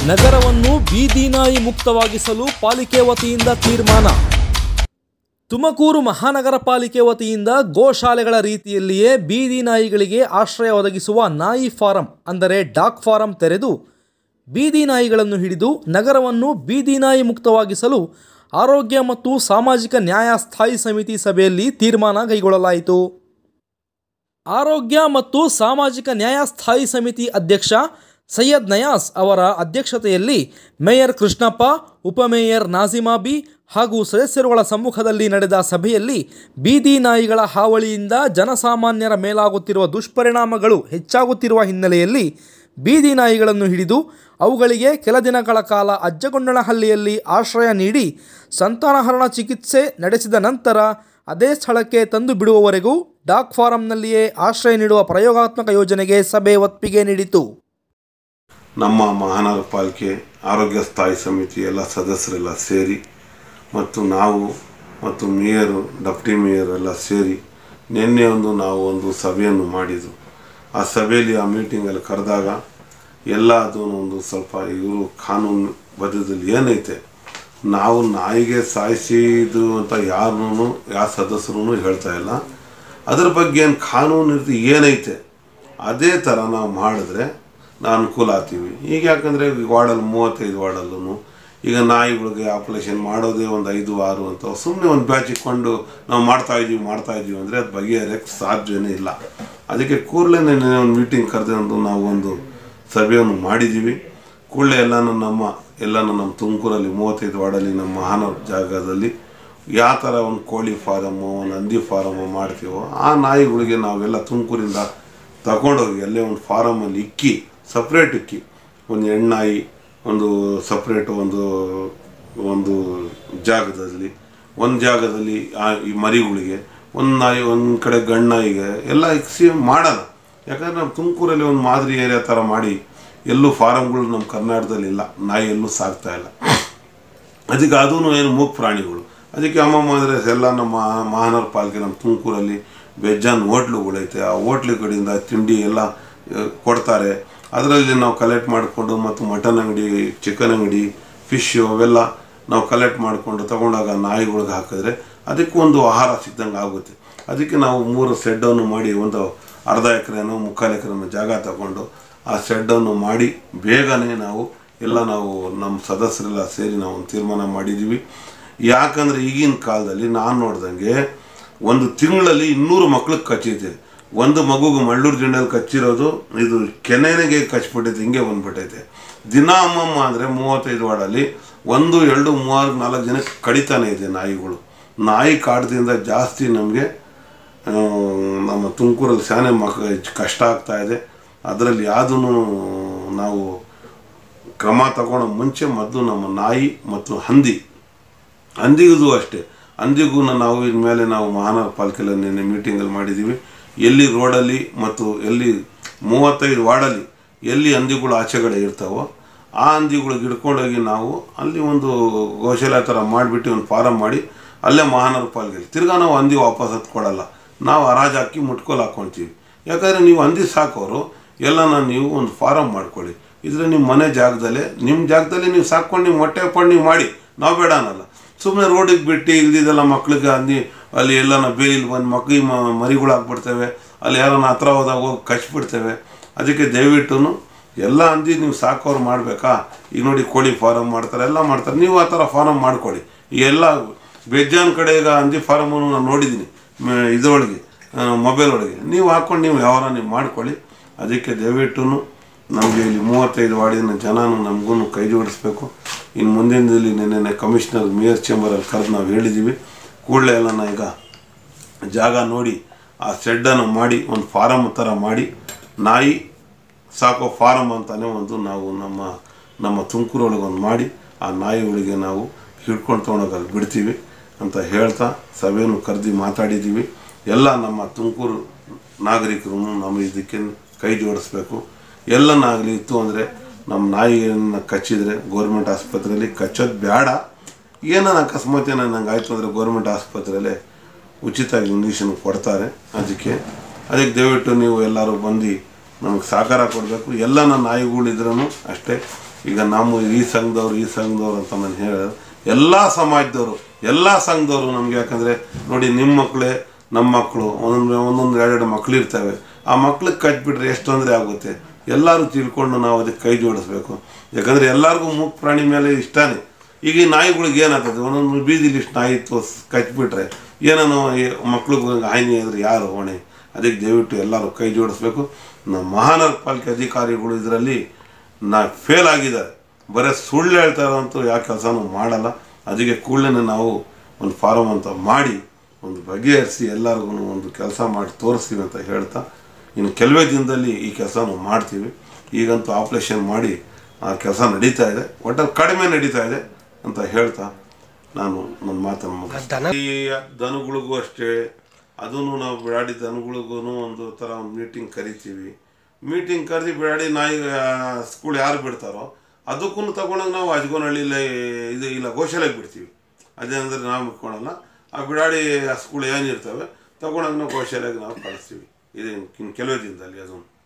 ನಗರವನ್ನು ಬೀದಿ ನಾಯಿ ಮುಕ್ತವಾಗಿಸಲು ಪಾಲಿಕೆ ವತಿಯಿಂದ ತೀರ್ಮಾನ ತುಮಕೂರು ಮಹಾನಗರ ಪಾಲಿಕೆ ವತಿಯಿಂದ ಗೋಶಾಲೆಗಳ ರೀತಿಯಲ್ಲಿಯೇ ಬೀದಿ ನಾಯಿಗಳಿಗೆ ಆಶ್ರಯ ಒದಗಿಸುವ ನಾಯಿ ಫಾರಂ ಅಂದರೆ ಡಾಗ್ ಫಾರಂ ತೆರೆದು ಬೀದಿ ನಾಯಿಗಳನ್ನು ಹಿಡಿದು ನಗರವನ್ನು ಬೀದಿ ನಾಯಿ ಮುಕ್ತವಾಗಿಸಲು ಆರೋಗ್ಯ ಮತ್ತು ಸಾಮಾಜಿಕ ನ್ಯಾಯ ಸ್ಥಾಯಿ ಸಮಿತಿ ಸಭೆಯಲ್ಲಿ ತೀರ್ಮಾನ ಕೈಗೊಳ್ಳಲಾಯಿತು ಆರೋಗ್ಯ ಮತ್ತು ಸಾಮಾಜಿಕ ನ್ಯಾಯ ಸ್ಥಾಯಿ ಸಮಿತಿ ಅಧ್ಯಕ್ಷ ಸೈಯದ್ ನಯಾಸ್ ಅವರ ಅಧ್ಯಕ್ಷತೆಯಲ್ಲಿ ಮೇಯರ್ ಕೃಷ್ಣಪ್ಪ ಉಪಮೇಯರ್ ನಾಜಿಮಾ ಬಿ ಹಾಗೂ ಸದಸ್ಯರುಗಳ ಸಮ್ಮುಖದಲ್ಲಿ ನಡೆದ ಸಭೆಯಲ್ಲಿ ಬೀದಿ ನಾಯಿಗಳ ಹಾವಳಿಯಿಂದ ಜನಸಾಮಾನ್ಯರ ಮೇಲಾಗುತ್ತಿರುವ ದುಷ್ಪರಿಣಾಮಗಳು ಹೆಚ್ಚಾಗುತ್ತಿರುವ ಹಿನ್ನೆಲೆಯಲ್ಲಿ ಬೀದಿ ನಾಯಿಗಳನ್ನು ಹಿಡಿದು ಅವುಗಳಿಗೆ ಕೆಲ ದಿನಗಳ ಕಾಲ ಅಜ್ಜಗೊಂಡನಹಳ್ಳಿಯಲ್ಲಿ ಆಶ್ರಯ ನೀಡಿ ಸಂತಾನಹರಣ ಚಿಕಿತ್ಸೆ ನಡೆಸಿದ ನಂತರ ಅದೇ ಸ್ಥಳಕ್ಕೆ ತಂದು ಬಿಡುವವರೆಗೂ ಡಾಗ್ ಫಾರಂನಲ್ಲಿಯೇ ಆಶ್ರಯ ನೀಡುವ ಪ್ರಯೋಗಾತ್ಮಕ ಯೋಜನೆಗೆ ಸಭೆ ಒಪ್ಪಿಗೆ ನೀಡಿತು ನಮ್ಮ ಮಹಾನಗರ ಪಾಲಿಕೆ ಆರೋಗ್ಯ ಸ್ಥಾಯಿ ಸಮಿತಿ ಎಲ್ಲ ಸದಸ್ಯರೆಲ್ಲ ಸೇರಿ ಮತ್ತು ನಾವು ಮತ್ತು ಮೇಯರು ಡೆಪ್ಟಿ ಮೇಯರ್ ಎಲ್ಲ ಸೇರಿ ನಿನ್ನೆ ಒಂದು ನಾವು ಒಂದು ಸಭೆಯನ್ನು ಮಾಡಿದ್ದು ಆ ಸಭೆಯಲ್ಲಿ ಆ ಮೀಟಿಂಗಲ್ಲಿ ಕರೆದಾಗ ಎಲ್ಲ ಅದು ಒಂದು ಸ್ವಲ್ಪ ಇವರು ಕಾನೂನು ಬದ್ಧದಲ್ಲಿ ಏನೈತೆ ನಾವು ನಾಯಿಗೆ ಸಾಯಿಸಿದ್ದು ಅಂತ ಯಾರನ್ನೂ ಯಾವ ಸದಸ್ಯರೂ ಹೇಳ್ತಾ ಇಲ್ಲ ಅದ್ರ ಬಗ್ಗೆ ಏನು ಕಾನೂನು ಇರ್ತಿ ಏನೈತೆ ಅದೇ ಥರ ನಾವು ಮಾಡಿದ್ರೆ ನಾವು ಅನುಕೂಲ ಆಗ್ತೀವಿ ಈಗ ಯಾಕಂದರೆ ವಾರ್ಡಲ್ಲಿ ಮೂವತ್ತೈದು ವಾರ್ಡಲ್ಲೂ ಈಗ ನಾಯಿಗಳಿಗೆ ಆಪ್ರೇಷನ್ ಮಾಡೋದೇ ಒಂದು ಐದು ಆರು ಅಂತ ಸುಮ್ಮನೆ ಒಂದು ಬ್ಯಾಚ್ ಇಟ್ಕೊಂಡು ನಾವು ಮಾಡ್ತಾ ಇದೀವಿ ಮಾಡ್ತಾ ಇದೀವಿ ಅಂದರೆ ಅದು ಬಗೆಹರಿಯಕ್ಕೆ ಸಾಧ್ಯವೇ ಇಲ್ಲ ಅದಕ್ಕೆ ಕೂಡಲೇ ನೆನ್ನೆ ಒಂದು ಮೀಟಿಂಗ್ ಕರೆದು ನಾವು ಒಂದು ಸಭೆಯನ್ನು ಮಾಡಿದ್ದೀವಿ ಕೂಡಲೇ ಎಲ್ಲನೂ ನಮ್ಮ ಎಲ್ಲನೂ ನಮ್ಮ ತುಮಕೂರಲ್ಲಿ ಮೂವತ್ತೈದು ವಾರ್ಡಲ್ಲಿ ನಮ್ಮ ಮಹಾನಗರ ಜಾಗದಲ್ಲಿ ಯಾವ ಥರ ಒಂದು ಕೋಳಿ ಫಾರಮ್ಮು ಒಂದು ಹಂದಿ ಫಾರಮ್ಮು ಮಾಡ್ತೀವೋ ಆ ನಾಯಿಗಳಿಗೆ ನಾವೆಲ್ಲ ತುಮಕೂರಿಂದ ತಗೊಂಡೋಗಿ ಅಲ್ಲೇ ಒಂದು ಫಾರಮಲ್ಲಿ ಇಕ್ಕಿ ಸಪ್ರೇಟ್ ಇಕ್ಕಿ ಒಂದು ಹೆಣ್ಣಾಯಿ ಒಂದು ಸಪ್ರೇಟ್ ಒಂದು ಒಂದು ಜಾಗದಲ್ಲಿ ಒಂದು ಜಾಗದಲ್ಲಿ ಆ ಈ ಮರಿಗಳಿಗೆ ಒಂದು ನಾಯಿ ಒಂದು ಕಡೆ ಗಂಡಾಯಿಗೆ ಎಲ್ಲ ಇಕ್ಸಿ ಮಾಡೋಣ ಯಾಕಂದರೆ ನಮ್ಮ ತುಮಕೂರಲ್ಲಿ ಒಂದು ಮಾದರಿ ಏರಿಯಾ ಥರ ಮಾಡಿ ಎಲ್ಲೂ ಫಾರಮ್ಗಳು ನಮ್ಮ ಕರ್ನಾಟಕದಲ್ಲಿ ಇಲ್ಲ ನಾಯಿ ಎಲ್ಲೂ ಸಾಕ್ತಾ ಇಲ್ಲ ಅದಕ್ಕೆ ಅದೂ ಏನು ಮೂಕ್ ಪ್ರಾಣಿಗಳು ಅದಕ್ಕೆ ಅಮ್ಮಮ್ಮ ಅಂದರೆ ಎಲ್ಲ ನಮ್ಮ ಮಹಾನಗರ ಪಾಲಿಕೆ ನಮ್ಮ ತುಮಕೂರಲ್ಲಿ ಬೇಜಾನ್ ಹೋಟ್ಲುಗಳೈತೆ ಆ ಹೋಟ್ಲು ಕಡೆಯಿಂದ ತಿಂಡಿ ಎಲ್ಲ ಆ, ಕೊಡ್ತಾರೆ ಅದರಲ್ಲಿ ನಾವು ಕಲೆಕ್ಟ್ ಮಾಡಿಕೊಂಡು ಮತ್ತು ಮಟನ್ ಅಂಗಡಿ ಚಿಕನ್ ಅಂಗಡಿ ಫಿಶ್ಶು ಅವೆಲ್ಲ ನಾವು ಕಲೆಕ್ಟ್ ಮಾಡಿಕೊಂಡು ತಗೊಂಡಾಗ ನಾಯಿಗಳಿಗೆ ಹಾಕಿದ್ರೆ ಅದಕ್ಕೂ ಒಂದು ಆಹಾರ ಸಿಗ್ದಂಗೆ ಆಗುತ್ತೆ ಅದಕ್ಕೆ ನಾವು ಮೂರು ಸೆಡ್ಡನ್ನು ಮಾಡಿ ಒಂದು ಅರ್ಧ ಎಕರೆನೋ ಮುಕ್ಕಾಲು ಎಕರೆನೋ ಜಾಗ ತಗೊಂಡು ಆ ಸೆಡ್ಡನ್ನು ಮಾಡಿ ಬೇಗನೆ ನಾವು ಎಲ್ಲ ನಾವು ನಮ್ಮ ಸದಸ್ಯರೆಲ್ಲ ಸೇರಿ ನಾವು ಒಂದು ತೀರ್ಮಾನ ಮಾಡಿದ್ದೀವಿ ಯಾಕಂದರೆ ಈಗಿನ ಕಾಲದಲ್ಲಿ ನಾನು ನೋಡ್ದಂಗೆ ಒಂದು ತಿಂಗಳಲ್ಲಿ ಇನ್ನೂರು ಮಕ್ಳಿಗೆ ಕಚ್ಚೈತೆ ಒಂದು ಮಗುಗೆ ಮಳ್ಳೂರು ಜಿಂಡಲ್ಲಿ ಕಚ್ಚಿರೋದು ಇದು ಕೆನೆನೆಗೆ ಕಚ್ಬಿಟ್ಟೈತೆ ಹಿಂಗೆ ಬಂದ್ಬಿಟ್ಟೈತೆ ದಿನ ಅಮ್ಮಮ್ಮ ಅಂದರೆ ಮೂವತ್ತೈದು ವಾರ್ಡಲ್ಲಿ ಒಂದು ಎರಡು ಮೂವರು ನಾಲ್ಕು ಜನ ಕಡಿತಾನೆ ಇದೆ ನಾಯಿಗಳು ನಾಯಿ ಕಾಟದಿಂದ ಜಾಸ್ತಿ ನಮಗೆ ನಮ್ಮ ತುಮಕೂರಲ್ಲಿ ಶಾನೆ ಮಕ್ ಕಷ್ಟ ಆಗ್ತಾ ಇದೆ ಅದರಲ್ಲಿ ಯಾವುದೂ ನಾವು ಕ್ರಮ ತಗೊಳ್ಳೋ ಮುಂಚೆ ಮೊದಲು ನಮ್ಮ ನಾಯಿ ಮತ್ತು ಹಂದಿ ಹಂದಿಗೂ ಅಷ್ಟೇ ಹಂದಿಗೂ ನಾವು ಇನ್ಮೇಲೆ ನಾವು ಮಹಾನಗರ ಪಾಲಿಕೆಯಲ್ಲಿ ನಿನ್ನೆ ಮೀಟಿಂಗಲ್ಲಿ ಮಾಡಿದ್ದೀವಿ ಎಲ್ಲಿ ರೋಡಲ್ಲಿ ಮತ್ತು ಎಲ್ಲಿ ಮೂವತ್ತೈದು ವಾರ್ಡಲ್ಲಿ ಎಲ್ಲಿ ಹಂದಿಗಳು ಆಚೆಗಡೆ ಇರ್ತಾವೋ ಆ ಹಂದಿಗಳಿಗೆ ಹಿಡ್ಕೊಂಡೋಗಿ ನಾವು ಅಲ್ಲಿ ಒಂದು ಗೋಶಾಲೆ ಥರ ಮಾಡಿಬಿಟ್ಟು ಒಂದು ಫಾರಮ್ ಮಾಡಿ ಅಲ್ಲೇ ಮಹಾನಗರ ಪಾಲಿಕೆಯಲ್ಲಿ ತಿರ್ಗಾ ನಾವು ಹಂದಿ ವಾಪಸ್ ಹತ್ಕೊಡಲ್ಲ ನಾವು ಹರಾಜು ಹಾಕಿ ಮುಟ್ಕೋಲು ಹಾಕ್ಕೊಳ್ತೀವಿ ಯಾಕಂದರೆ ನೀವು ಹಂದಿ ಸಾಕೋರು ಎಲ್ಲನ ನೀವು ಒಂದು ಫಾರಮ್ ಮಾಡ್ಕೊಳ್ಳಿ ಇದ್ರೆ ನಿಮ್ಮ ಮನೆ ಜಾಗದಲ್ಲೇ ನಿಮ್ಮ ಜಾಗದಲ್ಲಿ ನೀವು ಸಾಕ್ಕೊಂಡು ನೀವು ಮೊಟ್ಟೆ ಹಾಕೊಂಡು ನೀವು ಮಾಡಿ ನಾವು ಬೇಡ ಅನ್ನಲ್ಲ ಸುಮ್ಮನೆ ರೋಡಿಗೆ ಬಿಟ್ಟು ಇಲ್ದಿದ್ದೆಲ್ಲ ಮಕ್ಳಿಗೆ ಹಂದಿ ಅಲ್ಲಿ ಎಲ್ಲನ ಬೇಲಿಲಿ ಬಂದು ಮಕ್ಕಳಿಗೆ ಮರಿಗಳು ಹಾಕ್ಬಿಡ್ತೇವೆ ಅಲ್ಲಿ ಯಾರನ್ನ ಹತ್ರ ಹೋದಾಗ ಹೋಗಿ ಕಚ್ಬಿಡ್ತೇವೆ ಅದಕ್ಕೆ ದಯವಿಟ್ಟು ಎಲ್ಲ ಹಂದಿ ನೀವು ಸಾಕೋರು ಮಾಡಬೇಕಾ ಈಗ ನೋಡಿ ಕೋಳಿ ಫಾರಮ್ ಮಾಡ್ತಾರೆ ಎಲ್ಲ ಮಾಡ್ತಾರೆ ನೀವು ಆ ಥರ ಫಾರಮ್ ಮಾಡ್ಕೊಳ್ಳಿ ಈ ಎಲ್ಲ ಬೇಜಾನ್ ಕಡೆ ಈಗ ಹಂದಿ ಫಾರಮನ್ನು ನಾನು ನೋಡಿದ್ದೀನಿ ಮ- ಇದ್ರೊಳಗೆ ಮೊಬೈಲ್ ಒಳಗೆ ನೀವು ಹಾಕ್ಕೊಂಡು ನೀವು ಯಾವಾರ ನೀವು ಮಾಡ್ಕೊಳ್ಳಿ ಅದಕ್ಕೆ ದಯವಿಟ್ಟು ನಮಗೆ ಇಲ್ಲಿ ಮೂವತ್ತೈದು ವಾರ್ಡಿನ ಜನನು ನಮಗೂ ಕೈ ಜೋಡಿಸ್ಬೇಕು ಇನ್ನು ಮುಂದಿನ ದಿನದಲ್ಲಿ ನಿನ್ನೆ ಕಮಿಷನರ್ ಮೇಯರ್ ಚೇಂಬರಲ್ಲಿ ಕರೆದು ನಾವು ಹೇಳಿದ್ದೀವಿ ಕೂಡಲೇ ಎಲ್ಲ ಈಗ ಜಾಗ ನೋಡಿ ಆ ಶೆಡ್ಡನ್ನು ಮಾಡಿ ಒಂದು ಫಾರಮ್ ಥರ ಮಾಡಿ ನಾಯಿ ಸಾಕೋ ಫಾರಮ್ ಅಂತಾನೆ ಒಂದು ನಾವು ನಮ್ಮ ನಮ್ಮ ತುಮಕೂರೊಳಗೆ ಒಂದು ಮಾಡಿ ಆ ನಾಯಿಗಳಿಗೆ ನಾವು ಹಿಡ್ಕೊಂಡು ತೊಗೊಂಡೋಗಿ ಅಲ್ಲಿ ಬಿಡ್ತೀವಿ ಅಂತ ಹೇಳ್ತಾ ಸಭೆಯನ್ನು ಕರೆದು ಮಾತಾಡಿದ್ದೀವಿ ಎಲ್ಲ ನಮ್ಮ ತುಮಕೂರು ನಾಗರಿಕರು ನಮ್ಮ ಇದಕ್ಕೆ ಕೈ ಜೋಡಿಸ್ಬೇಕು ಎಲ್ಲನಾಗಲಿ ಇತ್ತು ಅಂದರೆ ನಮ್ಮ ನಾಯಿಯನ್ನು ಕಚ್ಚಿದರೆ ಗೌರ್ಮೆಂಟ್ ಆಸ್ಪತ್ರೆಯಲ್ಲಿ ಕಚ್ಚೋದು ಬೇಡ ಏನಾನ ಅಕಸ್ಮಾತ್ ಏನೋ ನಂಗೆ ಆಯಿತು ಅಂದರೆ ಗೌರ್ಮೆಂಟ್ ಆಸ್ಪತ್ರೆಯಲ್ಲೇ ಉಚಿತವಾಗಿ ಇಂಜೆಕ್ಷನ್ ಕೊಡ್ತಾರೆ ಅದಕ್ಕೆ ಅದಕ್ಕೆ ದಯವಿಟ್ಟು ನೀವು ಎಲ್ಲರೂ ಬಂದು ನಮಗೆ ಸಹಕಾರ ಕೊಡಬೇಕು ಎಲ್ಲ ನನ್ನ ನಾಯಿಗಳಿದ್ರೂ ಅಷ್ಟೇ ಈಗ ನಮ್ಮ ಈ ಸಂಘದವ್ರು ಈ ಸಂಘದವ್ರು ಅಂತ ನಾನು ಹೇಳೋದು ಎಲ್ಲ ಸಮಾಜದವರು ಎಲ್ಲ ಸಂಘದವರು ನಮ್ಗೆ ಯಾಕಂದರೆ ನೋಡಿ ನಿಮ್ಮ ಮಕ್ಕಳೇ ನಮ್ಮ ಮಕ್ಕಳು ಒಂದೊಂದು ಒಂದೊಂದು ಎರಡೆರಡು ಮಕ್ಕಳು ಇರ್ತವೆ ಆ ಮಕ್ಳಿಗೆ ಕಟ್ಬಿಟ್ರೆ ಎಷ್ಟು ತೊಂದರೆ ಆಗುತ್ತೆ ಎಲ್ಲರೂ ತಿಳ್ಕೊಂಡು ನಾವು ಅದಕ್ಕೆ ಕೈ ಜೋಡಿಸ್ಬೇಕು ಯಾಕಂದರೆ ಎಲ್ಲರಿಗೂ ಮೂಕ್ ಪ್ರಾಣಿ ಮೇಲೆ ಇಷ್ಟನೇ ಈಗ ಈ ನಾಯಿಗಳಿಗೆ ಏನಾಗ್ತದೆ ಒಂದೊಂದು ಬೀದಿಲಿ ಇಷ್ಟು ನಾಯಿ ತೋರ್ಸ್ ಕಚ್ಬಿಟ್ರೆ ಏನೋ ಮಕ್ಳಿಗೆ ಹಾನಿ ಆದರೆ ಯಾರು ಹೊಣೆ ಅದಕ್ಕೆ ದಯವಿಟ್ಟು ಎಲ್ಲರೂ ಕೈ ಜೋಡಿಸ್ಬೇಕು ನಮ್ಮ ಮಹಾನಗರ ಪಾಲಿಕೆ ಅಧಿಕಾರಿಗಳು ಇದರಲ್ಲಿ ನಾ ಫೇಲ್ ಆಗಿದ್ದಾರೆ ಬರೀ ಸುಳ್ಳು ಹೇಳ್ತಾರಂತೂ ಯಾವ ಕೆಲಸನೂ ಮಾಡಲ್ಲ ಅದಕ್ಕೆ ಕೂಡಲೇ ನಾವು ಒಂದು ಫಾರಮ್ ಅಂತ ಮಾಡಿ ಒಂದು ಬಗೆಹರಿಸಿ ಎಲ್ಲರಿಗೂ ಒಂದು ಕೆಲಸ ಮಾಡಿ ತೋರಿಸ್ತೀವಿ ಅಂತ ಹೇಳ್ತಾ ಇನ್ನು ಕೆಲವೇ ದಿನದಲ್ಲಿ ಈ ಕೆಲಸ ನಾವು ಮಾಡ್ತೀವಿ ಈಗಂತೂ ಆಪ್ರೇಷನ್ ಮಾಡಿ ಆ ಕೆಲಸ ನಡೀತಾ ಇದೆ ಒಟ್ಟಲ್ಲಿ ಕಡಿಮೆ ನಡೀತಾ ಇದೆ ಅಂತ ಹೇಳ್ತಾ ನಾನು ನನ್ನ ಮಾತನ್ನು ಮುಗಿಸ್ತೀನಿ. ಈ ದನಗಳಿಗೂ ಅಷ್ಟೇ ಅದನ್ನು ನಾವು ಬಿಡಾಡಿ ದನಗಳಿಗೂ ಒಂದು ಥರ ಒಂದು ಮೀಟಿಂಗ್ ಕರಿತೀವಿ ಮೀಟಿಂಗ್ ಕರೆದು ಬಿಡಾಡಿ ನಾಯಿ ಸ್ಕೂಲ್ ಯಾರು ಬಿಡ್ತಾರೋ ಅದಕ್ಕೂ ತಗೊಂಡಾಗ ನಾವು ಅಜ್ಗೋನಹಳ್ಳಿಲೇ ಇದು ಇಲ್ಲ ಗೋಶಾಲೆಗೆ ಬಿಡ್ತೀವಿ ಅದೇನಂದ್ರೆ ನಾವು ಬಿಟ್ಕೊಳಲ್ಲ ಆ ಬಿಡಾಡಿ ಆ ಸ್ಕೂಲ್ ಏನಿರ್ತವೆ ತಗೊಂಡಾಗ ನಾವು ಗೋಶಾಲೆಗೆ ನಾವು ಕಳಿಸ್ತೀವಿ ಇದು ಇನ್ನು ಕೆಲವೇ ದಿನದಲ್ಲಿ ಅದನ್ನು